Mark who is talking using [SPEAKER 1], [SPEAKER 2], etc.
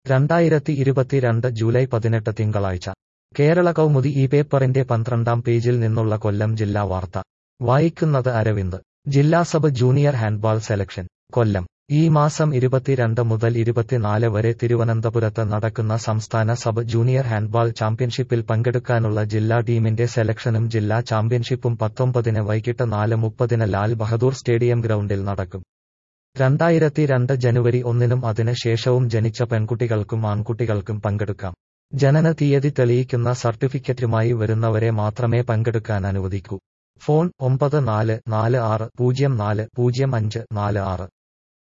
[SPEAKER 1] രണ്ടായിരത്തി ഇരുപത്തിരണ്ട് ജൂലൈ പതിനെട്ട് തിങ്കളാഴ്ച കേരള കൗമുദി ഈ പേപ്പറിന്റെ പന്ത്രണ്ടാം പേജിൽ നിന്നുള്ള കൊല്ലം ജില്ലാ വാർത്ത വായിക്കുന്നത് അരവിന്ദ് ജില്ലാ sub junior handball selection Kollam ഈ മാസം ഇരുപത്തിരണ്ട് മുതൽ ഇരുപത്തിനാല് വരെ തിരുവനന്തപുരത്ത് നടക്കുന്ന സംസ്ഥാന സബ് ജൂനിയർ ഹാൻഡ്ബാൾ ചാമ്പ്യൻഷിപ്പിൽ പങ്കെടുക്കാനുള്ള ജില്ലാ ടീമിന്റെ സെലക്ഷനും ജില്ലാ ചാമ്പ്യൻഷിപ്പും പത്തൊമ്പതിന് വൈകിട്ട് നാല് മുപ്പതിന് ലാൽ ബഹദൂർ സ്റ്റേഡിയം ഗ്രൗണ്ടിൽ നടക്കും രണ്ടായിരത്തി രണ്ട് ജനുവരി ഒന്നിനും അതിന് ശേഷവും ജനിച്ച പെൺകുട്ടികൾക്കും ആൺകുട്ടികൾക്കും പങ്കെടുക്കാം ജനന തീയതി തെളിയിക്കുന്ന സർട്ടിഫിക്കറ്റുമായി വരുന്നവരെ മാത്രമേ പങ്കെടുക്കാൻ അനുവദിക്കൂ ഫോൺ ഒമ്പത് നാല് നാല് ആറ് പൂജ്യം നാല് പൂജ്യം അഞ്ച് നാല് ആറ്